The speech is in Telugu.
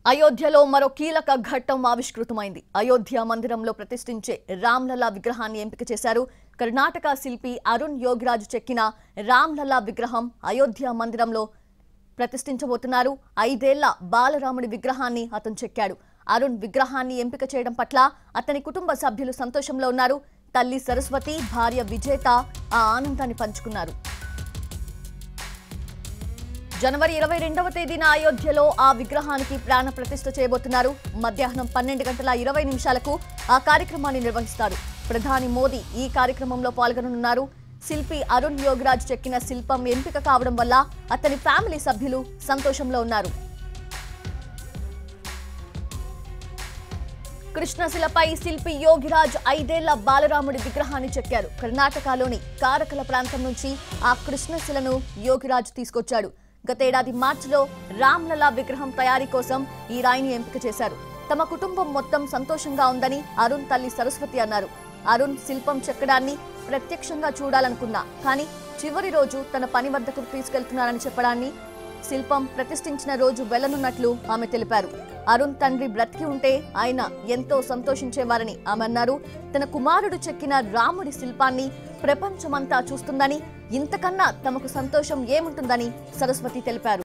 అయోధ్యలో మరో కీలక ఘట్టం ఆవిష్కృతమైంది అయోధ్య మందిరంలో ప్రతిష్ఠించే రామ్లలా విగ్రహాన్ని ఎంపిక చేశారు కర్ణాటక శిల్పి అరుణ్ యోగిరాజు చెక్కిన రామ్లలా విగ్రహం అయోధ్య మందిరంలో ప్రతిష్ఠించబోతున్నారు ఐదేళ్ల బాలరాముడి విగ్రహాన్ని అతను చెక్కాడు అరుణ్ విగ్రహాన్ని ఎంపిక చేయడం పట్ల అతని కుటుంబ సభ్యులు సంతోషంలో ఉన్నారు తల్లి సరస్వతి భార్య విజేత ఆ ఆనందాన్ని పంచుకున్నారు జనవరి ఇరవై రెండవ తేదీన అయోధ్యలో ఆ విగ్రహానికి ప్రాణ ప్రతిష్ఠ చేయబోతున్నారు మధ్యాహ్నం పన్నెండు గంటల ఇరవై నిమిషాలకు ఆ కార్యక్రమాన్ని నిర్వహిస్తారు ప్రధాని మోదీ ఈ కార్యక్రమంలో పాల్గొననున్నారు శిల్పి అరుణ్ యోగిరాజ్ చెక్కిన శిల్పం ఎంపిక కావడం వల్ల అతని ఫ్యామిలీ సభ్యులు సంతోషంలో ఉన్నారు కృష్ణశిలపై శిల్పి యోగిరాజ్ ఐదేళ్ల బాలరాముడి విగ్రహాన్ని చెక్కారు కర్ణాటకలోని కారకల ప్రాంతం నుంచి ఆ కృష్ణశిలను యోగిరాజ్ తీసుకొచ్చాడు గతేడాది మార్చిలో రామ్లలా విగ్రహం తయారీ కోసం ఈ రాయిని ఎంపిక చేశారు తమ కుటుంబం మొత్తం సంతోషంగా ఉందని అరుణ్ తల్లి సరస్వతి అన్నారు అరుణ్ శిల్పం చెక్కడాన్ని ప్రత్యక్షంగా చూడాలనుకున్నా కానీ చివరి రోజు తన పని వద్దకు తీసుకెళ్తున్నారని చెప్పడాన్ని శిల్పం ప్రతిష్ఠించిన రోజు వెళ్లనున్నట్లు ఆమె తెలిపారు అరుణ్ తండ్రి బ్రతికి ఉంటే ఆయన ఎంతో సంతోషించేవారని ఆమె అన్నారు తన కుమారుడు చెక్కిన రాముడి శిల్పాన్ని ప్రపంచమంతా చూస్తుందని ఇంతకన్నా తమకు సంతోషం ఏముంటుందని సరస్వతి తెలిపారు